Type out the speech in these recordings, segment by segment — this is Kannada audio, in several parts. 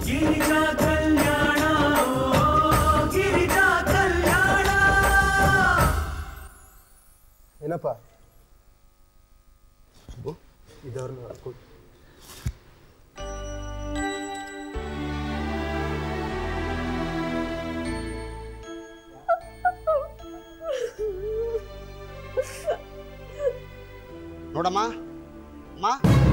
ಗಿರಿಜಾ ಕಲ್ಯಾಣ ಓ, ಗಿರಿಜಾ ಕಲ್ಯಾಣ ಏನಪ್ಪ ಇದವ್ರನ್ನ ಕೊಡು ನೋಡಮ್ಮ ಅಮ್ಮ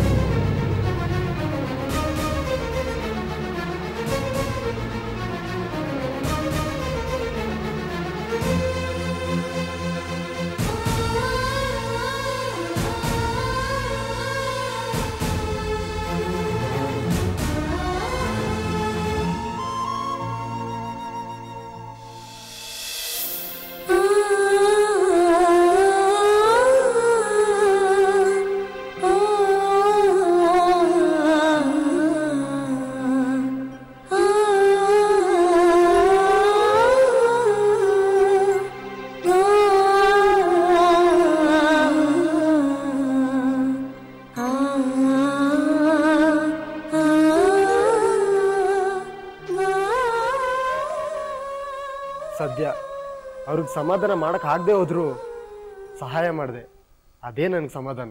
ಸದ್ಯ ಅವ್ರಿಗೆ ಸಮಾಧಾನ ಮಾಡಕ್ ಆಗದೆ ಹೋದ್ರು ಸಹಾಯ ಮಾಡಿದೆ ಅದೇ ನನಗೆ ಸಮಾಧಾನ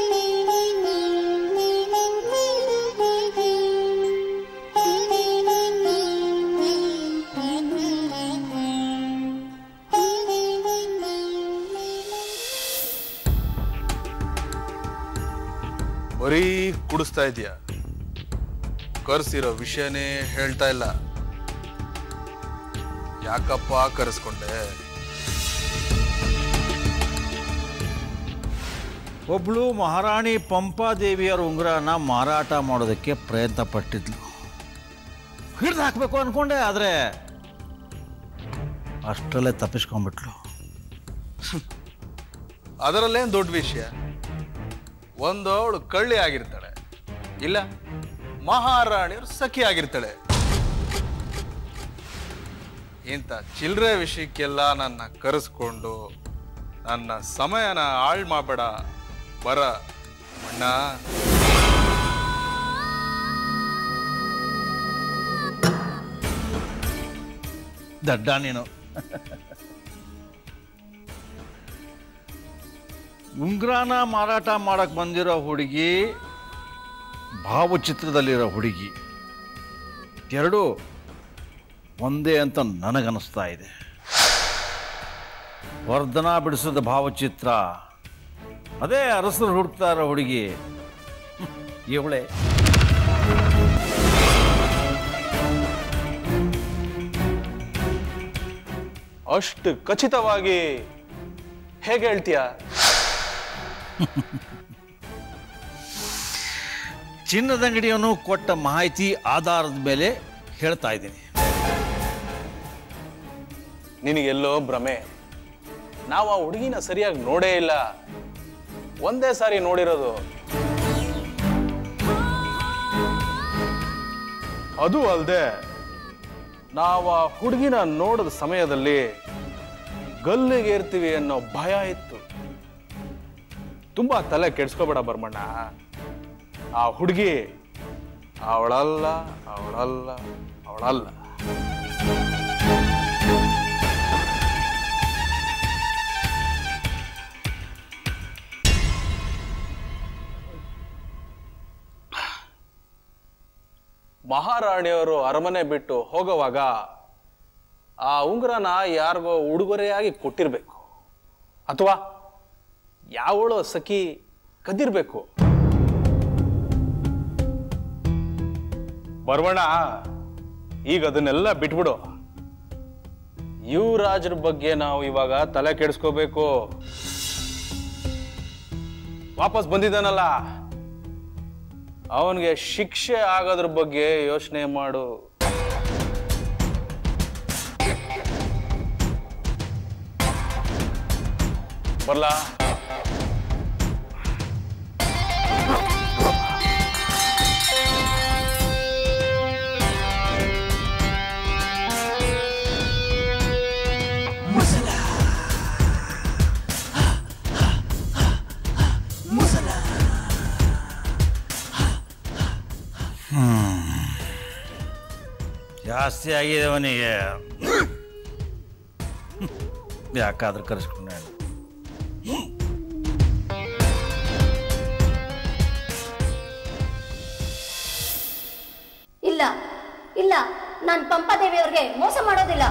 ಬರೀ ಕುಡಿಸ್ತಾ ಇದೀಯ ಕರ್ಸಿರೋ ವಿಷಯನೇ ಹೇಳ್ತಾ ಇಲ್ಲ ಯಾಕಪ್ಪ ಕರೆಸ್ಕೊಂಡೆ ಒಬ್ಳು ಮಹಾರಾಣಿ ಪಂಪಾದೇವಿಯರ ಉಂಗುರನ ಮಾರಾಟ ಮಾಡೋದಕ್ಕೆ ಪ್ರಯತ್ನ ಪಟ್ಟಿದ್ಲು ಹಿಡ್ದು ಹಾಕಬೇಕು ಅನ್ಕೊಂಡೆ ಆದರೆ ಅಷ್ಟರಲ್ಲೇ ತಪ್ಪಿಸ್ಕೊಂಡ್ಬಿಟ್ಲು ಅದರಲ್ಲೇನು ದೊಡ್ಡ ವಿಷಯ ಒಂದು ಅವಳು ಕಳ್ಳಿ ಆಗಿರ್ತಾಳೆ ಇಲ್ಲ ಮಹಾರಾಣಿಯರು ಸಖಿ ಆಗಿರ್ತಾಳೆ ಇಂಥ ಚಿಲ್ಲರೆ ವಿಷಯಕ್ಕೆಲ್ಲ ನನ್ನ ಕರೆಸ್ಕೊಂಡು ನನ್ನ ಸಮಯನ ಹಾಳು ಮಾಡಬೇಡ ಬರ ಅಣ್ಣ ದಡ್ಡ ನೀನು ಉಂಗ್ರಾನ ಮಾರಾಟ ಮಾಡಕ್ ಬಂದಿರೋ ಹುಡುಗಿ ಭಾವಚಿತ್ರದಲ್ಲಿರೋ ಹುಡುಗಿ ಎರಡು ಒಂದೇ ಅಂತ ನನಗನ್ನಿಸ್ತಾ ಇದೆ ವರ್ಧನ ಬಿಡಿಸಿದ ಭಾವಚಿತ್ರ ಅದೇ ಅರಸರು ಹುಡುಕ್ತಾ ಇರೋ ಹುಡುಗಿ ಇವಳೆ ಅಷ್ಟು ಖಚಿತವಾಗಿ ಹೇಗೆ ಹೇಳ್ತೀಯ ಚಿನ್ನದ ಅಂಗಡಿಯವನು ಕೊಟ್ಟ ಮಾಹಿತಿ ಆಧಾರದ ಮೇಲೆ ಹೇಳ್ತಾ ಇದ್ದೀನಿ ನಿನಗೆಲ್ಲೋ ಭ್ರಮೆ ನಾವು ಆ ಹುಡುಗಿನ ಸರಿಯಾಗಿ ನೋಡೇ ಇಲ್ಲ ಒಂದೇ ಸಾರಿ ನೋಡಿರೋದು ಅದು ಅಲ್ಲದೆ ನಾವು ಆ ಹುಡುಗಿನ ನೋಡಿದ ಸಮಯದಲ್ಲಿ ಗಲ್ಲಿಗೆ ಏರ್ತೀವಿ ಅನ್ನೋ ಭಯ ಇತ್ತು ತುಂಬಾ ತಲೆ ಕೆಡ್ಸ್ಕೋಬೇಡ ಬರ್ಮಣ್ಣ ಆ ಹುಡುಗಿ ಅವಳಲ್ಲ ಅವಳಲ್ಲ ಅವಳಲ್ಲ ಮಹಾರಾಣಿಯವರು ಅರಮನೆ ಬಿಟ್ಟು ಹೋಗುವಾಗ ಆ ಉಂಗುರನ ಯಾರಿಗೋ ಉಡುಗೊರೆಯಾಗಿ ಕೊಟ್ಟಿರ್ಬೇಕು ಅಥವಾ ಯಾವಳೋ ಸಖಿ ಕದ್ದಿರ್ಬೇಕು ಬರ್ವಣ ಈಗ ಅದನ್ನೆಲ್ಲ ಬಿಟ್ಬಿಡು ಯುವರಾಜರ ಬಗ್ಗೆ ನಾವು ಇವಾಗ ತಲೆ ಕೆಡಿಸ್ಕೋಬೇಕು ವಾಪಸ್ ಬಂದಿದ್ದಾನಲ್ಲ ಅವನಿಗೆ ಶಿಕ್ಷೆ ಆಗೋದ್ರ ಬಗ್ಗೆ ಯೋಚನೆ ಮಾಡು ಬರ್ಲಾ ಜಾಸ್ತಿ ಆಗಿದೆ ಅವನಿಗೆ ಯಾಕಾದ್ರೂ ಕರೆಸ್ಕೊಂಡೆ ಇಲ್ಲ ಇಲ್ಲ ನಾನು ಪಂಪಾದೇವಿಯವ್ರಿಗೆ ಮೋಸ ಮಾಡೋದಿಲ್ಲ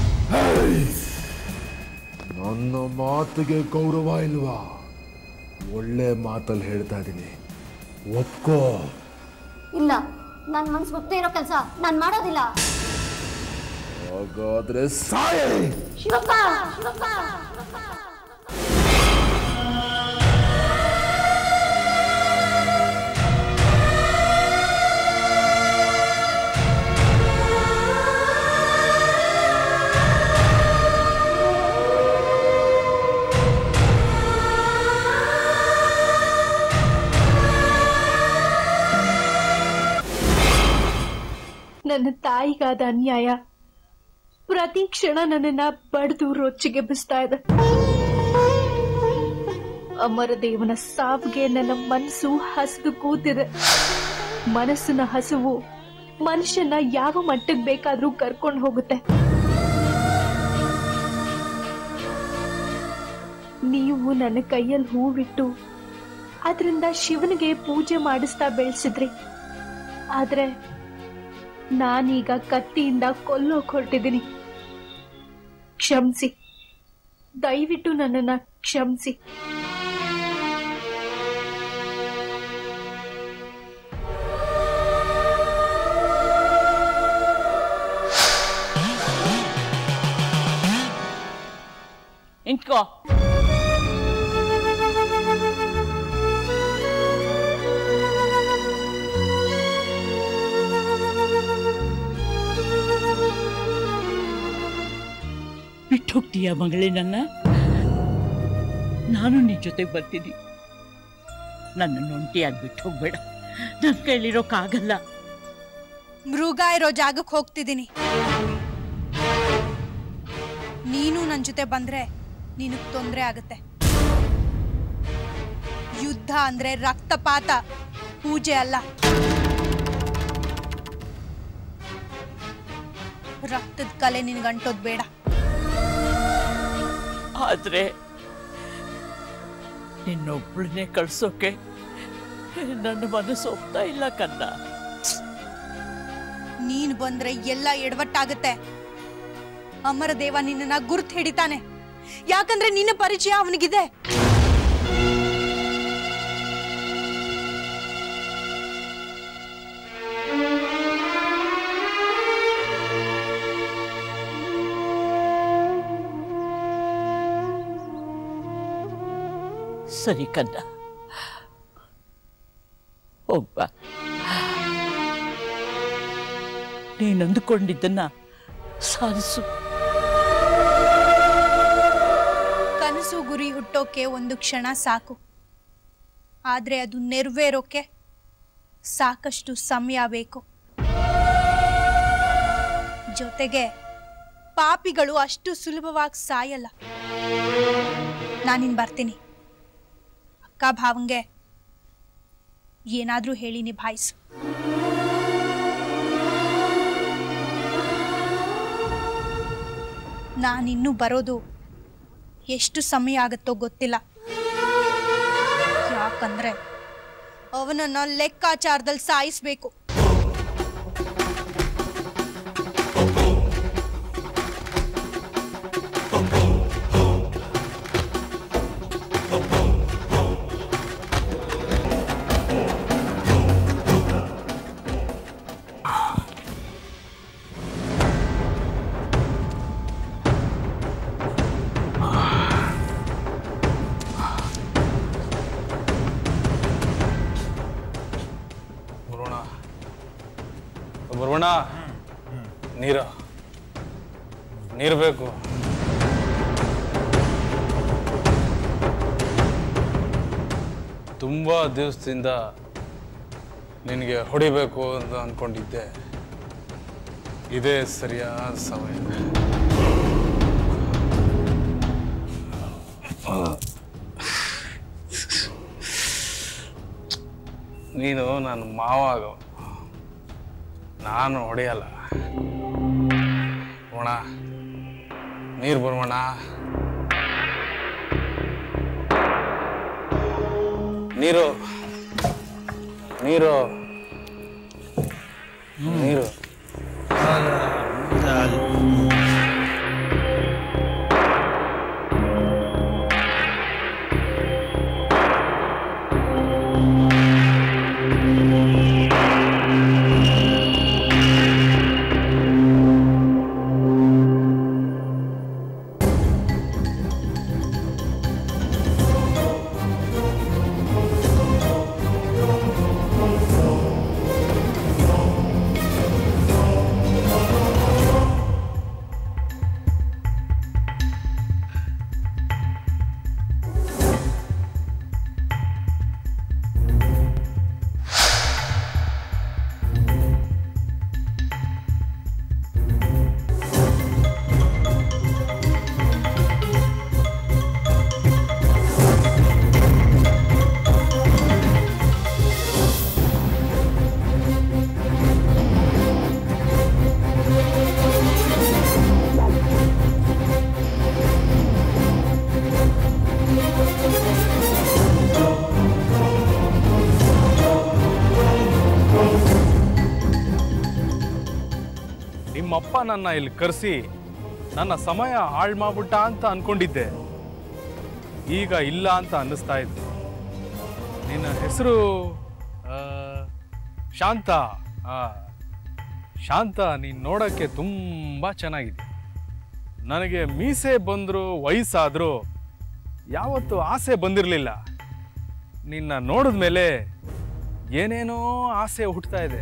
ನನ್ನ ಮಾತಿಗೆ ಗೌರವ ಇಲ್ವಾ ಒಳ್ಳೆ ಮಾತಲ್ಲಿ ಹೇಳ್ತಾ ಇದ್ದೀನಿ ಒಪ್ಕೋ ಇಲ್ಲ ನನ್ನ ಮನ್ಸು ಒಪ್ಪದೇ ಇರೋ ಕೆಲಸ ನಾನು ಮಾಡೋದಿಲ್ಲ ಹಾಗಾದ್ರೆ ಸಾಯ ಶಿವಪ್ಪ ಶಿವಪ್ಪ ನನ್ನ ತಾಯಿಗಾದ ಅನ್ಯಾಯ ಪ್ರತಿ ಕ್ಷಣ ನನ್ನನ್ನ ಬಡ್ದು ರೊಚ್ಚಿಗೆ ಬಿಸ್ತಾ ಇದೆ ಅಮರದೇವನ ಸಾವಿಗೆ ನನ್ನ ಮನಸ್ಸು ಹಸಿದು ಕೂತಿದೆ ಮನಸ್ಸಿನ ಹಸುವು ಮನುಷ್ಯನ ಯಾವ ಮಟ್ಟಕ್ಕೆ ಬೇಕಾದ್ರೂ ಕರ್ಕೊಂಡು ಹೋಗುತ್ತೆ ನೀವು ನನ್ನ ಕೈಯಲ್ಲಿ ಹೂವಿಟ್ಟು ಅದರಿಂದ ಶಿವನಿಗೆ ಪೂಜೆ ಮಾಡಿಸ್ತಾ ಬೆಳೆಸಿದ್ರಿ ಆದ್ರೆ ನಾನೀಗ ಕತ್ತಿಯಿಂದ ಕೊಲ್ಲೋಕ್ ಹೊರಟಿದ್ದೀನಿ ಕ್ಷಮಿಸಿ ದಯವಿಟ್ಟು ನನ್ನನ್ನ ಕ್ಷಮಿಸಿ ನಿಂತ್ಕೋ ಬಿಟ್ಟು ಹೋಗ್ತೀಯ ಮಗಳೇ ನನ್ನ ನಾನು ನಿನ್ ಜೊತೆಗೆ ಬರ್ತೀನಿ ನನ್ನನ್ನು ಒಂಟಿಯಾಗಿ ಬಿಟ್ಟು ಹೋಗ್ಬೇಡ ನನ್ನ ಕೈಲಿರೋಕ್ಕಾಗಲ್ಲ ಮೃಗ ಇರೋ ಜಾಗಕ್ಕೆ ಹೋಗ್ತಿದ್ದೀನಿ ನೀನು ನನ್ನ ಜೊತೆ ಬಂದ್ರೆ ನಿನಗ್ ತೊಂದರೆ ಆಗುತ್ತೆ ಯುದ್ಧ ಅಂದ್ರೆ ರಕ್ತಪಾತ ಪೂಜೆ ಅಲ್ಲ ರಕ್ತದ ಕಲೆ ನಿನ್ಗಂಟೋದ್ ಬೇಡ ಆದ್ರೆ ನಿನ್ನೊಬ್ಬಳನ್ನೇ ಕಳ್ಸೋಕೆ ನನ್ನ ಮನಸ್ಸು ಒಪ್ತಾ ಇಲ್ಲ ಕನ್ನ ನೀನ್ ಬಂದ್ರೆ ಎಲ್ಲ ಎಡವಟ್ಟಾಗತ್ತೆ ಅಮರದೇವ ನಿನ್ನನ್ನ ಗುರ್ತು ಹಿಡಿತಾನೆ ಯಾಕಂದ್ರೆ ನಿನ್ನ ಪರಿಚಯ ಅವನಿಗಿದೆ ಸರಿ ಕನ್ನ ಒಬ್ಬ ನೀನು ಅಂದುಕೊಂಡಿದ್ದನ್ನ ಸಾಧಿಸು ಕನಸು ಗುರಿ ಹುಟ್ಟೋಕೆ ಒಂದು ಕ್ಷಣ ಸಾಕು ಆದ್ರೆ ಅದು ನೆರವೇರೋಕೆ ಸಾಕಷ್ಟು ಸಮಯ ಬೇಕು ಜೊತೆಗೆ ಪಾಪಿಗಳು ಅಷ್ಟು ಸುಲಭವಾಗಿ ಸಾಯಲ್ಲ ನಾನಿನ್ ಬರ್ತೀನಿ ಅಕ್ಕ ಭಾವಂಗೆ ಏನಾದ್ರೂ ಹೇಳಿ ನಿಭಾಯಿಸು ನಾನಿನ್ನೂ ಬರೋದು ಎಷ್ಟು ಸಮಯ ಆಗುತ್ತೋ ಗೊತ್ತಿಲ್ಲ ಯಾಕಂದ್ರೆ ಅವನನ್ನ ಲೆಕ್ಕಾಚಾರದಲ್ಲಿ ಸಾಯಿಸ್ಬೇಕು ಬರೋಣ ಬರೋಣ ನೀರು ನೀರು ಬೇಕು ತುಂಬ ದಿವಸದಿಂದ ನಿನಗೆ ಹೊಡಿಬೇಕು ಅಂತ ಅಂದ್ಕೊಂಡಿದ್ದೆ ಇದೇ ಸರಿಯಾದ ಸಮಯ ನೀನು ನನ್ನ ಮಾವಾಗ ನಾನು ಹೊಡೆಯಲ್ಲ ಒಣ ನೀರು ಬರೋಣ ನೀರು ನೀರು ನೀರು ನಿಮ್ಮಪ್ಪ ನನ್ನ ಇಲ್ಲಿ ಕರೆಸಿ ನನ್ನ ಸಮಯ ಹಾಳು ಮಾಡ್ಬಿಟ್ಟ ಅಂತ ಅನ್ಕೊಂಡಿದ್ದೆ ಈಗ ಇಲ್ಲ ಅಂತ ಅನ್ನಿಸ್ತಾ ಇದ್ದೆ ನಿನ್ನ ಹೆಸರು ಶಾಂತ ಆ, ಶಾಂತ ನೀನು ನೋಡೋಕ್ಕೆ ತುಂಬ ಚೆನ್ನಾಗಿದೆ ನನಗೆ ಮೀಸೆ ಬಂದರೂ ವಯಸ್ಸಾದರೂ ಯಾವತ್ತೂ ಆಸೆ ಬಂದಿರಲಿಲ್ಲ ನಿನ್ನ ನೋಡಿದ ಮೇಲೆ ಏನೇನೋ ಆಸೆ ಹುಟ್ಟುತ್ತಾ ಇದೆ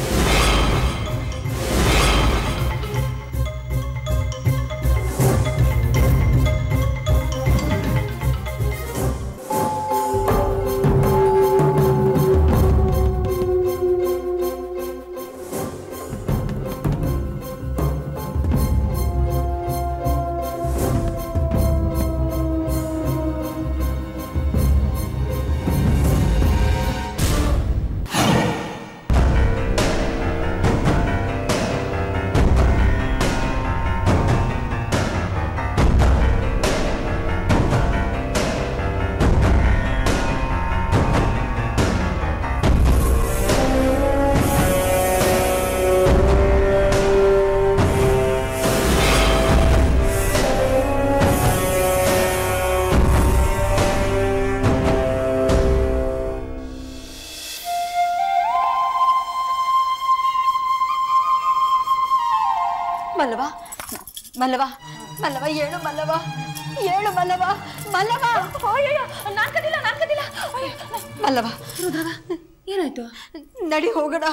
ಮಲ್ಲವ ಮಲ್ಲವ ಮಲ್ಲವ ಏಳು ಮಲ್ಲವ ಏಳು ಮಲ್ಲವ ಮಲ್ಲವ ಅಯ್ಯಯ್ಯೋ, ನಾನ್ ಕದಿಲ್ಲ ನಾನ್ ಕದಿಲ್ಲ ಅಯ್ಯೋ, ಮಲ್ಲವ ಏನಾಯ್ತು ನಡಿ ಹೋಗೋಣ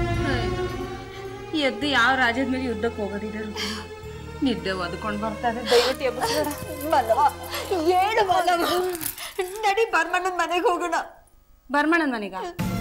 ಎದ್ದು ಯಾವ ರಾಜ್ಯದ ಮೇಲೆ ಯುದ್ಧಕ್ಕೆ ಹೋಗೋದಿದೆ ನಿದ್ದೆ ಒದ್ಕೊಂಡು ಬರ್ತಾರೆ ದಯವಿಟ್ಟು ಎಬ್ಬಿಸ್ಬೇಡ ಮಲ್ಲವ ಏಳು ಮಲ್ಲವ ನಡಿ ಬರ್ಮಣ್ಣನ ಮನೆಗೆ ಹೋಗೋಣ ಬರ್ಮಣ್ಣನ ಮನೆಗ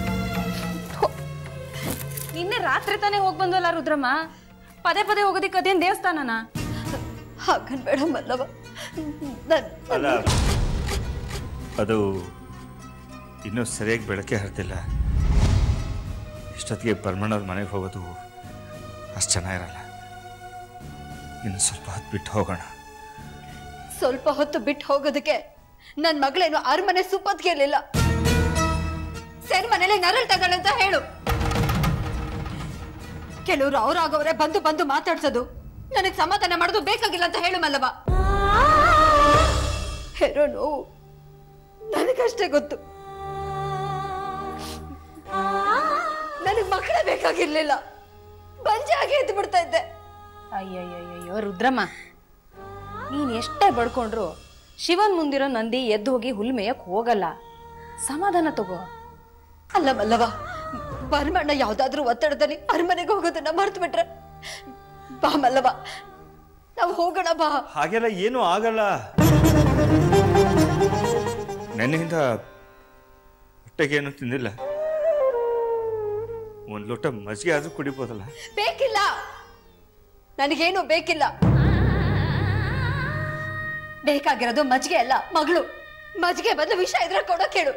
ನಿನ್ನೆ ರಾತ್ರಿ ತಾನೇ ಹೋಗಿ ಬಂದಲ್ಲ ರುದ್ರಮ್ಮ ಪದೇ ಪದೇ ಹೋಗೋದಿಕ್ಕೆ ಅದೇನ್ ದೇವಸ್ಥಾನನ ಹಾಗನ್ಬೇಡ ಮಲ್ಲವ ನನ್- ಅಲ್ಲ ಅದು ಇನ್ನೂ ಸರಿಯಾಗಿ ಬೆಳಕೆ ಹರಿದಿಲ್ಲ ಇಷ್ಟೊತ್ತಿಗೆ ಬರ್ಮಣ್ಣವ್ರ ಮನೆಗೆ ಹೋಗೋದು ಅಷ್ಟು ಚೆನ್ನಾಗಿರಲ್ಲ ಇನ್ನು ಸ್ವಲ್ಪ ಹೊತ್ತು ಬಿಟ್ಟು ಹೋಗೋಣ ಸ್ವಲ್ಪ ಹೊತ್ತು ಬಿಟ್ಟು ಹೋಗೋದಕ್ಕೆ ನನ್ ಮಗಳೇನು ಅರಮನೆ ಸುಪ್ಪತ್ ಕೇಳಿಲ್ಲ ಸೇರ್ ಮನೇಲಿ ನರಳ್ ತಗೊಳ್ಳಂತ ಹೇಳು ಕೆಲವರು ಅವ್ರಾಗವ್ರೆ ಬಂದು ಬಂದು ಮಾತಾಡ್ಸೋದು ನನಗ್ ಸಮಾಧಾನ ಮಾಡೋದು ಬೇಕಾಗಿಲ್ಲ ಅಂತ ಹೇಳು ಮಲ್ಲವ ಹೆರೋ ನೋವು ನನಗಷ್ಟೇ ಗೊತ್ತು ನನಗ್ ಮಕ್ಕಳೇ ಬೇಕಾಗಿರ್ಲಿಲ್ಲ ಬಂಜೆ ಆಗಿ ಎದ್ದು ಬಿಡ್ತಾ ಇದ್ದೆ ಅಯ್ಯಯ್ಯಯ್ಯೋ ರುದ್ರಮ್ಮ ನೀನ್ ಎಷ್ಟೇ ಬಡ್ಕೊಂಡ್ರು ಶಿವನ್ ಮುಂದಿರೋ ನಂದಿ ಎದ್ದು ಹೋಗಿ ಹುಲ್ ಮೇಯಕ್ ಹೋಗಲ್ಲ ಸಮಾಧಾನ ತಗೋ ಅಲ್ಲ ಮಲ್ಲವ ಬರ್ಮಣ್ಣ ಯಾವ್ದಾದ್ರೂ ಒತ್ತಡದಲ್ಲಿ ಅರಮನೆಗೆ ಹೋಗೋದನ್ನ ಮರ್ತು ಬಿಟ್ರೆ ಬಾ ಮಲ್ಲವ ನಾವು ಹೋಗೋಣ ಬಾ ಹಾಗೆಲ್ಲ ಏನೂ ಆಗಲ್ಲ ನೆನ್ನೆಯಿಂದ ಹೊಟ್ಟೆಗೇನು ತಿಂದಿಲ್ಲ ಒಂದು ಲೋಟ ಮಜ್ಜಿಗೆ ಆದ್ರೂ ಕುಡಿಬೋದಲ್ಲ ಬೇಕಿಲ್ಲ ನನಗೇನು ಬೇಕಿಲ್ಲ ಬೇಕಾಗಿರೋದು ಮಜ್ಜಿಗೆ ಅಲ್ಲ ಮಗಳು ಮಜ್ಜಿಗೆ ಬದಲು ವಿಷ ಇದ್ರೆ ಕೊಡೋ ಕೇಳು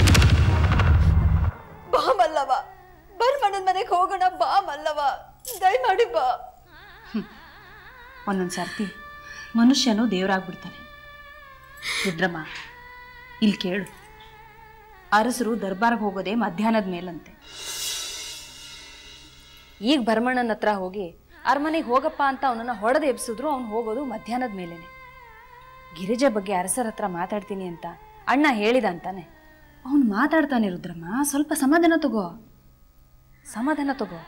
ಬಾ ಮಲ್ಲವ ಬರ್ಮಣ್ಣನ ಮನೆಗೆ ಹೋಗೋಣ ಬಾ ಮಲ್ಲವ ದಯಮಾಡಿ ಬಾ ಒಂದೊಂದು ಸರ್ತಿ ಮನುಷ್ಯನು ದೇವರಾಗ್ಬಿಡ್ತಾನೆ ರುದ್ರಮ್ಮ ಇಲ್ಲಿ ಕೇಳು ಅರಸರು ದರ್ಬಾರ್ಗೆ ಹೋಗೋದೇ ಮಧ್ಯಾಹ್ನದ ಮೇಲಂತೆ ಈಗ ಭರಮಣ್ಣನ ಹತ್ರ ಹೋಗಿ ಅರಮನೆಗೆ ಹೋಗಪ್ಪ ಅಂತ ಅವನನ್ನ ಹೊಡೆದು ಎಬ್ಸಿದ್ರು ಅವ್ನು ಹೋಗೋದು ಮಧ್ಯಾಹ್ನದ ಮೇಲೇನೆ ಗಿರಿಜೆ ಬಗ್ಗೆ ಅರಸರ ಹತ್ರ ಮಾತಾಡ್ತೀನಿ ಅಂತ ಅಣ್ಣ ಹೇಳಿದ ಅಂತಾನೆ ಅವನು ಮಾತಾಡ್ತಾನೆ ರುದ್ರಮ್ಮ ಸ್ವಲ್ಪ ಸಮಾಧಾನ ತಗೋ ಸಮಾಧಾನ ತಗೋ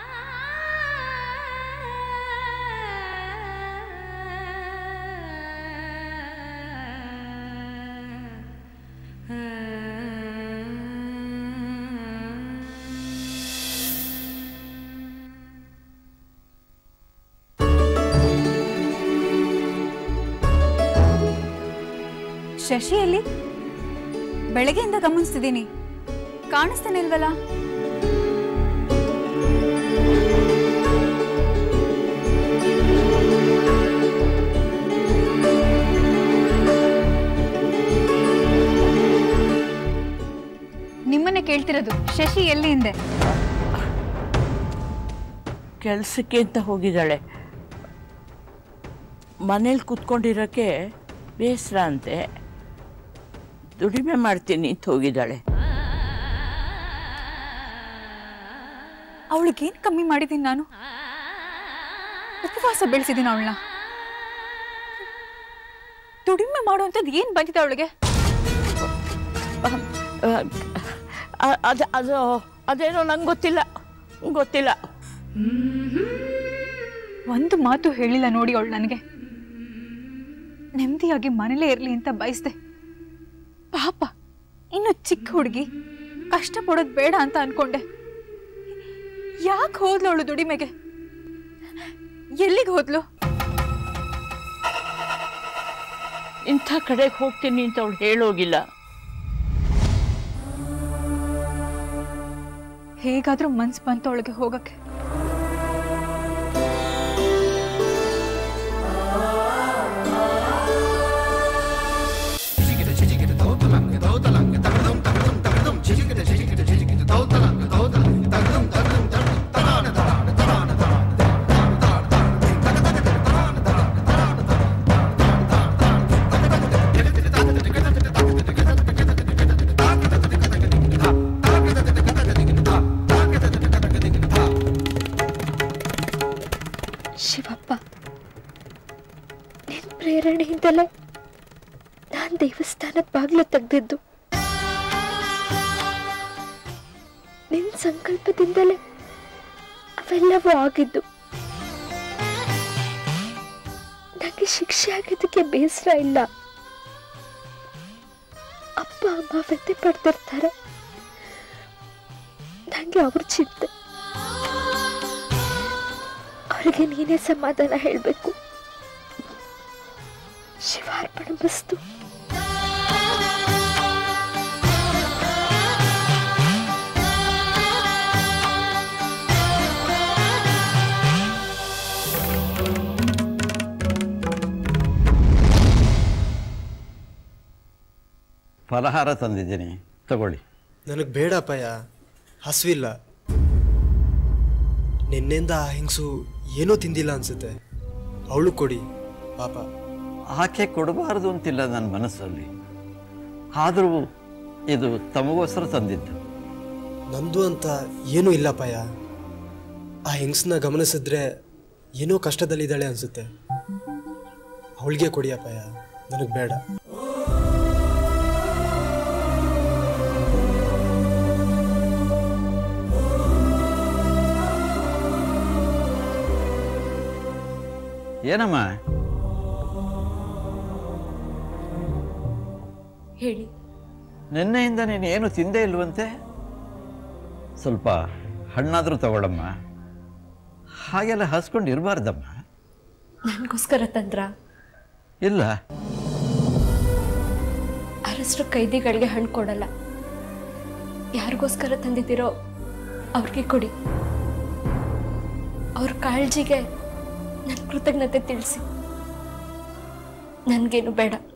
ಶಶಿಯಲ್ಲಿ ಬೆಳಗ್ಗೆಯಿಂದ ಗಮನಿಸ್ತಿದ್ದೀನಿ ಕಾಣಿಸ್ತಾನೆ ಇಲ್ವಲ್ಲ ನಿಮ್ಮನ್ನೇ ಕೇಳ್ತಿರೋದು ಶಶಿ ಎಲ್ಲಿ ಹಿಂದೆ ಕೆಲಸಕ್ಕೆ ಅಂತ ಹೋಗಿದ್ದಾಳೆ ಮನೇಲಿ ಕೂತ್ಕೊಂಡಿರೋಕ್ಕೆ ಬೇಸರ ಅಂತೆ ದುಡಿಮೆ ಮಾಡ್ತೀನಿ ಅಂತ ಹೋಗಿದ್ದಾಳೆ ಅವಳಿಗೇನು ಕಮ್ಮಿ ಮಾಡಿದ್ದೀನಿ ನಾನು ಉಪವಾಸ ಬೆಳೆಸಿದ್ದೀನಿ ಅವಳನ್ನ ದುಡಿಮೆ ಮಾಡುವಂಥದ್ದು ಏನು ಬಂದಿದೆ ಅವಳಿಗೆ ಅದು ಅದು ಅದೇನೋ ನಂಗೆ ಗೊತ್ತಿಲ್ಲ ಗೊತ್ತಿಲ್ಲ ಒಂದು ಮಾತು ಹೇಳಿಲ್ಲ ನೋಡಿ ಅವಳು ನನಗೆ ನೆಮ್ಮದಿಯಾಗಿ ಮನೇಲೇ ಇರಲಿ ಅಂತ ಬಯಸ್ದೆ ಪಾಪ ಇನ್ನು ಚಿಕ್ಕ ಹುಡುಗಿ ಕಷ್ಟ ಪಡೋದು ಬೇಡ ಅಂತ ಅನ್ಕೊಂಡೆ ಯಾಕೆ ಹೋದ್ಲು ಅವಳು ದುಡಿಮೆಗೆ ಎಲ್ಲಿಗೆ ಹೋದ್ಲು ಇಂಥ ಕಡೆಗೆ ಹೋಗ್ತೀನಿ ಅಂತ ಅವಳು ಹೇಳೋಗಿಲ್ಲ ಹೇಗಾದ್ರೂ ಮನ್ಸು ಬಂತು ಅವಳಿಗೆ ಹೋಗಕ್ಕೆ ಶಿವಪ್ಪ ನಿನ್ ಪ್ರೇರಣೆಯಿಂದಲೇ ನಾನ್ ದೇವಸ್ಥಾನದ ಬಾಗ್ಲು ತೆಗ್ದಿದ್ದು ನಿನ್ ಸಂಕಲ್ಪದಿಂದಲೇ ಅವೆಲ್ಲವೂ ಆಗಿದ್ದು ನಂಗೆ ಶಿಕ್ಷೆ ಆಗಿದ್ದಕ್ಕೆ ಬೇಸರ ಇಲ್ಲ ಅಪ್ಪ ಅಮ್ಮ ವ್ಯಥೆ ಪಡ್ತಿರ್ತಾರೆ ನಂಗೆ ಅವ್ರ ಚಿಂತೆ ಅವ್ರಿಗೆ ನೀನೇ ಸಮಾಧಾನ ಹೇಳಬೇಕು ಶಿವಾರ್ಪಣ ಮಸ್ತು ಫಲಹಾರ ತಂದಿದ್ದೀನಿ ತಗೊಳ್ಳಿ ನನಗೆ ಬೇಡ ಅಪ್ಪಯ್ಯ ಹಸುವಿಲ್ಲ ನಿನ್ನೆಯಿಂದ ಆ ಹೆಂಗಸು ಏನೂ ತಿಂದಿಲ್ಲ ಅನ್ಸುತ್ತೆ ಅವಳು ಕೊಡಿ ಪಾಪ ಆಕೆ ಕೊಡಬಾರದು ಅಂತಿಲ್ಲ ನನ್ನ ಮನಸ್ಸಲ್ಲಿ ಆದರೂ ಇದು ತಮಗೋಸ್ಕರ ತಂದಿದ್ದು ನಂದು ಅಂತ ಏನೂ ಇಲ್ಲಪ್ಪಯ್ಯ ಆ ಹೆಂಗಸನ್ನ ಗಮನಿಸಿದ್ರೆ ಏನೋ ಕಷ್ಟದಲ್ಲಿದ್ದಾಳೆ ಅನ್ಸುತ್ತೆ ಅವಳಿಗೆ ಕೊಡಿ ಅಪ್ಪಯ್ಯ ನನಗೆ ಬೇಡ ಏನಮ್ಮ ಹೇಳಿ ನಿನ್ನೆಯಿಂದ ನೀನು ಏನು ತಿಂದೇ ಇಲ್ವಂತೆ ಸ್ವಲ್ಪ ಹಣ್ಣಾದರೂ ತಗೊಳಮ್ಮ ಹಾಗೆಲ್ಲ ಹಸ್ಕೊಂಡು ಇರಬಾರ್ದಮ್ಮ ನನಗೋಸ್ಕರ ತಂದ್ರ ಇಲ್ಲ ಅರಸರು ಕೈದಿಗಳಿಗೆ ಹಣ್ಣು ಕೊಡಲ್ಲ ಯಾರಿಗೋಸ್ಕರ ತಂದಿದ್ದೀರೋ ಅವ್ರಿಗೆ ಕೊಡಿ ಅವ್ರ ಕಾಳಜಿಗೆ ನನ್ನ ಕೃತಜ್ಞತೆ ತಿಳಿಸಿ ನನಗೇನು ಬೇಡ